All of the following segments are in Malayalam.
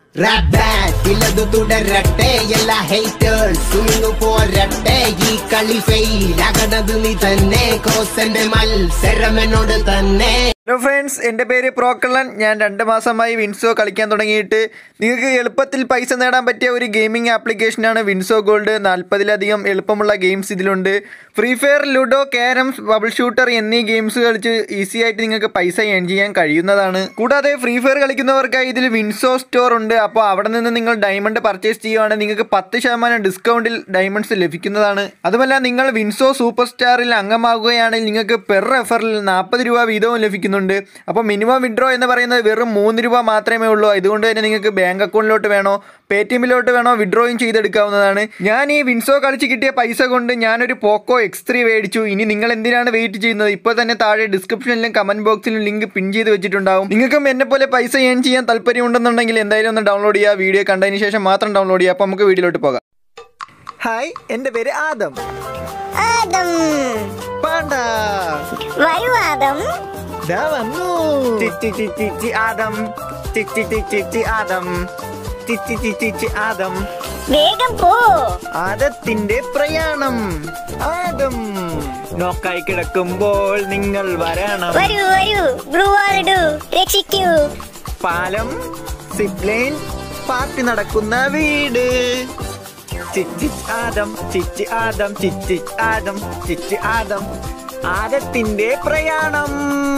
റാപ്പ് ബാറ്റിലതു തുടരട്ടെ എല്ലാ ഹേറ്റേഴ്സും ഇന്നു പോരട്ടെ ഈ കളി ഫെയിൽ ആകണത് നീ തന്നെ കോസന്റെ മത്സരം എന്നോട് തന്നെ ഹലോ ഫ്രണ്ട്സ് എൻ്റെ പേര് പ്രോക്കള്ളൻ ഞാൻ രണ്ട് മാസമായി വിൻസോ കളിക്കാൻ തുടങ്ങിയിട്ട് നിങ്ങൾക്ക് എളുപ്പത്തിൽ പൈസ നേടാൻ പറ്റിയ ഒരു ഗെയിമിംഗ് ആപ്ലിക്കേഷനാണ് വിൻസോ ഗോൾഡ് നാൽപ്പതിലധികം എളുപ്പമുള്ള ഗെയിംസ് ഇതിലുണ്ട് free fire ludo carroms bubble shooter എന്നീ ഗെയിംസ് കളിച്ച് ഈസി ആയിട്ട് നിങ്ങൾക്ക് പൈസ ഏൺ ചെയ്യാൻ കഴിയുന്നതാണ് കൂടാതെ ഫ്രീ ഫയർ കളിക്കുന്നവർക്കായി ഇതിൽ വിൻസോ സ്റ്റോർ ഉണ്ട് അപ്പോൾ അവിടെ നിന്ന് നിങ്ങൾ ഡയമണ്ട് പർച്ചേസ് ചെയ്യുവാണെങ്കിൽ നിങ്ങൾക്ക് പത്ത് ശതമാനം ഡിസ്കൗണ്ടിൽ ഡയമണ്ട്സ് ലഭിക്കുന്നതാണ് അതുമല്ല നിങ്ങൾ വിൻസോ സൂപ്പർ സ്റ്റാറിൽ അംഗമാകുകയാണെങ്കിൽ നിങ്ങൾക്ക് പെർ റെഫറിൽ നാൽപ്പത് രൂപ വീതവും ലഭിക്കുന്നുണ്ട് അപ്പോൾ മിനിമം വിഡ്രോ എന്ന് പറയുന്നത് വെറും മൂന്ന് രൂപ മാത്രമേ ഉള്ളൂ അതുകൊണ്ട് തന്നെ നിങ്ങൾക്ക് ബാങ്ക് അക്കൗണ്ടിലോട്ട് വേണോ പേ ടി എമ്മിലോട്ട് വേണോ വിഡ്രോയും ചെയ്തെടുക്കാവുന്നതാണ് ഞാൻ ഈ വിൻസോ കളിച്ച് കിട്ടിയ പൈസ കൊണ്ട് ഞാനൊരു പോക്കോ എക്സ് ത്രീ മേടിച്ചു ഇനി നിങ്ങൾ എന്തിനാണ് വെയിറ്റ് ചെയ്യുന്നത് ഇപ്പോൾ തന്നെ താഴെ ഡിസ്ക്രിപ്ഷനിലും കമന്റ് ബോക്സിലും ലിങ്ക് പിൻ ചെയ്ത് വെച്ചിട്ടുണ്ടാവും നിങ്ങൾക്കും എന്നെ പോലെ പൈസ ഏൺ ചെയ്യാൻ താല്പര്യമുണ്ടെന്നുണ്ടെങ്കിൽ എന്തായാലും ഒന്ന് ഡൗൺലോഡ് ചെയ്യുക വീഡിയോ കണ്ടതിന് ശേഷം മാത്രം ഡൗൺലോഡ് ചെയ്യുക അപ്പോൾ നമുക്ക് വീഡിയോയിലോട്ട് പോകാം ഹായ് എൻ്റെ പേര് ആദം ആദം പാണ്ട വരൂ ആദം ദാ വന്നു ചിച്ചി ചിച്ചി ചി ആദം ചിച്ചി ചിച്ചി ചി ആദം ചിച്ചി ചിച്ചി ചി ആദം വേഗം പോ ആദത്തിന്റെ പ്രയാണം ആദം നോക്കായി കിടക്കുമ്പോൾ നിങ്ങൾ വരണം വരൂ വരൂ ബ്ലൂ ആറിടൂ രക്ഷിക്കൂ പാലം സിപ്ലൈൻ പാർട്ടി നടക്കുന്ന വീട് ചിച്ചി ആദം ചിച്ചി ആദം ചിച്ചി ആദം ചിച്ചി ആദം ആദത്തിന്റെ പ്രയാണം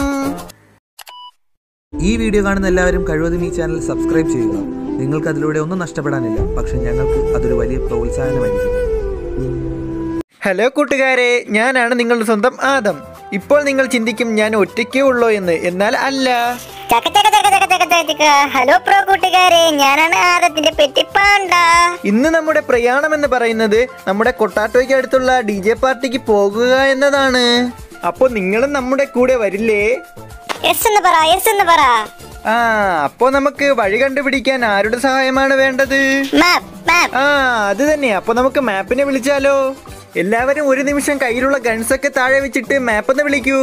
ഈ വീഡിയോ കാണുന്ന എല്ലാവരും കഴിവതും ഈ ചാനൽ സബ്സ്ക്രൈബ് ചെയ്യുക നിങ്ങൾക്ക് അതിലൂടെ ഒന്നും നഷ്ടപ്പെടാനില്ല പക്ഷെ ഞങ്ങൾക്ക് അതൊരു വലിയ പ്രോത്സാഹനമായിരിക്കും ഹലോ കൂട്ടുകാരെ ഞാനാണ് നിങ്ങളുടെ സ്വന്തം ആദം ഇപ്പോൾ നിങ്ങൾ ചിന്തിക്കും ഞാൻ ഒറ്റയ്ക്കേ ഉള്ളോ എന്ന് എന്നാൽ അല്ല ചക ചക ചക ചക ചക ചക ചക. ഹലോ പ്രോ കൂട്ടുകാരെ ഞാനാണ് ആദത്തിന്റെ പെട്ടിപ്പാണ്ട ഇന്ന് നമ്മുടെ പ്രയാണം എന്ന് പറയുന്നത് നമ്മുടെ കൊട്ടാട്ടോയ്ക്ക് അടുത്തുള്ള ഡി ജെ പാർട്ടിക്ക് പോകുക എന്നതാണ് അപ്പോൾ നിങ്ങളും നമ്മുടെ കൂടെ വരില്ലേ എസ് എന്ന് പറ എസ് എന്ന് പറ ആ അപ്പോൾ നമുക്ക് വഴി കണ്ടുപിടിക്കാൻ ആരുടെ സഹായമാണ് വേണ്ടത് മാപ്പ് മാപ്പ് ആ അത് തന്നെ അപ്പോൾ നമുക്ക് മാപ്പിനെ വിളിച്ചാലോ എല്ലാവരും ഒരു നിമിഷം കയ്യിലുള്ള ഗൺസ് ഒക്കെ താഴെ വെച്ചിട്ട് മാപ്പ് ഒന്ന് വിളിക്കൂ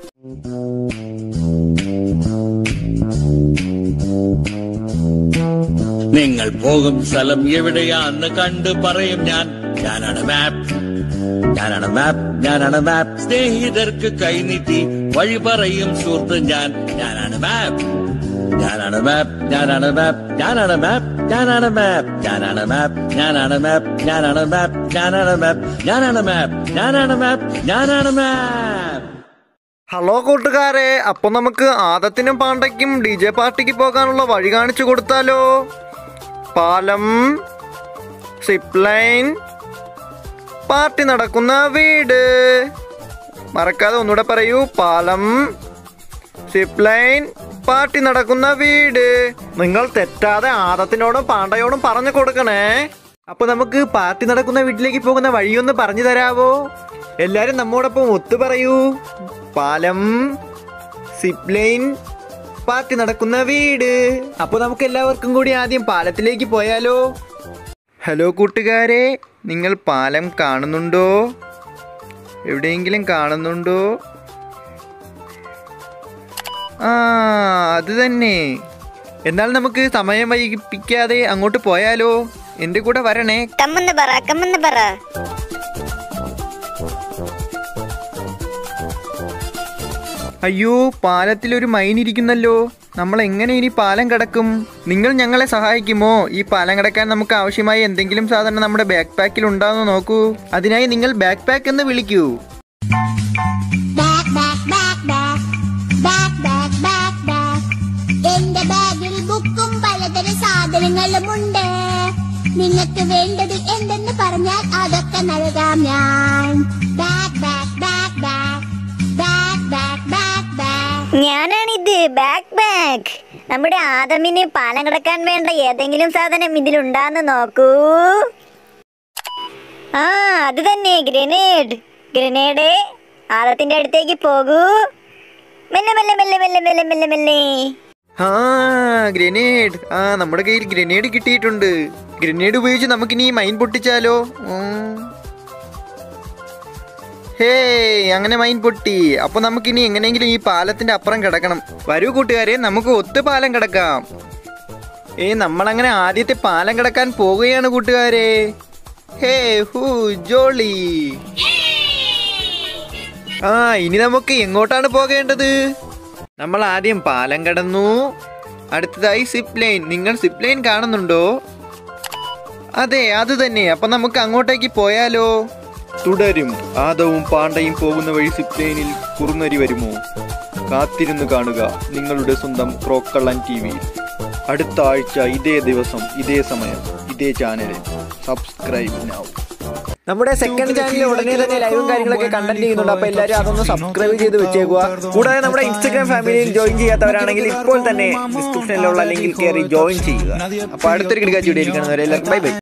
നിങ്ങൾ പോകും സ്ഥലം എവിടെയാന്ന് കണ്ട് പറയും ഞാൻ ഞാനാണ് മാപ്പ് ഞാനാണ് മാപ്പ് ഞാനാണ് മാപ്പ് സ്നേഹിതർക്ക് കൈനീട്ടി വഴി പറയും സുഹൃത്ത് ഞാൻ ഞാനാണ് മാപ്പ് ഞാനാണ് മാപ്പ് ഞാനാണ് മാപ്പ് ഞാനാണ് മാപ്പ് ഞാനാണ് മാപ്പ് ഞാനാണ് മാപ്പ് ഞാനാണ് മാപ്പ് ഞാനാണ് മാപ്പ് ഞാനാണ് മാപ്പ് ഞാനാണ് മാപ്പ് ഞാനാണ് മാപ്പ് ഞാനാണ് മാപ്പ് ഹലോ കൂട്ടുകാരെ അപ്പൊ നമുക്ക് ആദത്തിനും പാണ്ടയ്ക്കും ഡി ജെ പാർട്ടിക്ക് പോകാനുള്ള വഴി കാണിച്ചു കൊടുത്താലോ പാലം സിപ്ലൈൻ പാർട്ടി നടക്കുന്ന വീട് മറക്കാതെ ഒന്നുകൂടെ പറയൂ പാലം സിപ്ലൈൻ പാർട്ടി നടക്കുന്ന വീട് നിങ്ങൾ തെറ്റാതെ ആദത്തിനോടും പാണ്ടയോടും പറഞ്ഞു കൊടുക്കണേ അപ്പൊ നമുക്ക് പാർട്ടി നടക്കുന്ന വീട്ടിലേക്ക് പോകുന്ന വഴിയൊന്ന് പറഞ്ഞു തരാവോ എല്ലാരും നമ്മോടൊപ്പം ഒത്തു പറയൂ പാലം സിപ്ലൈൻ പാർട്ടി നടക്കുന്ന വീട് അപ്പൊ നമുക്ക് എല്ലാവർക്കും കൂടി ആദ്യം പാലത്തിലേക്ക് പോയാലോ ഹലോ കൂട്ടുകാരെ നിങ്ങൾ പാലം കാണുന്നുണ്ടോ എവിടെയെങ്കിലും കാണുന്നുണ്ടോ ആ അത് തന്നെ എന്നാൽ നമുക്ക് സമയം വൈകിപ്പിക്കാതെ അങ്ങോട്ട് പോയാലോ എൻ്റെ കൂടെ വരണേ കമ്മെന്ന് പറ കമ്മെന്ന് പറ അയ്യോ പാലത്തിൽ ഒരു മൈൻ ഇരിക്കുന്നല്ലോ നമ്മൾ എങ്ങനെ ഇനി പാലം കടക്കും നിങ്ങൾ ഞങ്ങളെ സഹായിക്കുമോ ഈ പാലം കടക്കാൻ നമുക്ക് ആവശ്യമായ എന്തെങ്കിലും സാധനം നമ്മുടെ ബാക്ക് പാക്കിൽ ഉണ്ടാവുന്ന നോക്കൂ അതിനായി നിങ്ങൾ ബാക്ക് പാക്ക് എന്ന് വിളിക്കൂ back back back back back back back back എന്റെ ബാഗിൽ ബുക്കും പലതരം സാധനങ്ങളുമുണ്ട് നിങ്ങൾക്ക് വേണ്ടത് എന്തെന്ന് പറഞ്ഞാൽ അതൊക്കെ നൽകാം ഞാൻ back back back back back back back back ഞാനാണിത് ബാക്ക് ബാക്ക് നമ്മുടെ ആദമിന് പാലം കിടക്കാൻ വേണ്ട ഏതെങ്കിലും സാധനം ഇതിലുണ്ടാന്ന് നോക്കൂ ആ അത് തന്നെ ഗ്രനേഡ് ഗ്രനേഡ് ആദത്തിന്റെ അടുത്തേക്ക് പോകൂ മെല്ലെ മെല്ലെ മെല്ലെ മെല്ലെ മെല്ലെ മെല്ലെ മെല്ലെ ആ ഗ്രനേഡ് ആ നമ്മുടെ കയ്യിൽ ഗ്രനേഡ് കിട്ടിയിട്ടുണ്ട് ഗ്രനേഡ് ഉപയോഗിച്ച് നമുക്കിനി ഈ മൈൻ പൊട്ടിച്ചാലോ ഉം. ഹേ അങ്ങനെ മൈൻ പൊട്ടി അപ്പൊ നമുക്കിനി എങ്ങനെയെങ്കിലും ഈ പാലത്തിന്റെ അപ്പുറം കിടക്കണം വരൂ കൂട്ടുകാരെ നമുക്ക് ഒത്തു പാലം കിടക്കാം ഏ നമ്മളങ്ങനെ ആദ്യത്തെ പാലം കിടക്കാൻ പോവുകയാണ് കൂട്ടുകാരെ ഹേ ഹൂ ജോളി ആ ഇനി നമുക്ക് എങ്ങോട്ടാണ് പോകേണ്ടത് നമ്മൾ ആദ്യം പാലം കടന്നു അടുത്തതായി സിപ്പ് ലൈൻ നിങ്ങൾ സിപ്പ് ലൈൻ കാണുന്നുണ്ടോ അതെ അത് തന്നെ അപ്പൊ നമുക്ക് അങ്ങോട്ടേക്ക് പോയാലോ തുടരും ആദവും പാണ്ഡയും പോകുന്ന വഴി സിപ്പ് ലൈനിൽ കുറുനരി വരുമോ കാത്തിരുന്ന് കാണുക നിങ്ങളുടെ സ്വന്തം ക്രോക്കള്ളൻ ടി വിയിൽ അടുത്ത ആഴ്ച ഇതേ ദിവസം ഇതേ സമയം ഇതേ ചാനലിൽ സബ്സ്ക്രൈബ് നൗ നമ്മുടെ സെക്കൻഡ് ചാനലിൽ ഉടനെ തന്നെ ലൈവും കാര്യങ്ങളൊക്കെ കണ്ടന്റ് ചെയ്യുന്നുണ്ട് അപ്പൊ എല്ലാവരും അതൊന്ന് സബ്സ്ക്രൈബ് ചെയ്ത് വെച്ചേക്കുക കൂടാതെ നമ്മുടെ ഇൻസ്റ്റാഗ്രാം ഫാമിലിയിൽ ജോയിൻ ചെയ്യാത്തവരാണെങ്കിൽ ഇപ്പോൾ തന്നെ ഡിസ്ക്രിപ്ഷനിലുള്ള ലിങ്കിൽ കയറി ജോയിൻ ചെയ്യുക അപ്പൊ അടുത്തൊരു കിടക്കാച്ചി വീഡിയോ കാണുന്നവരെ എല്ലാവർക്കും ബൈ ബൈ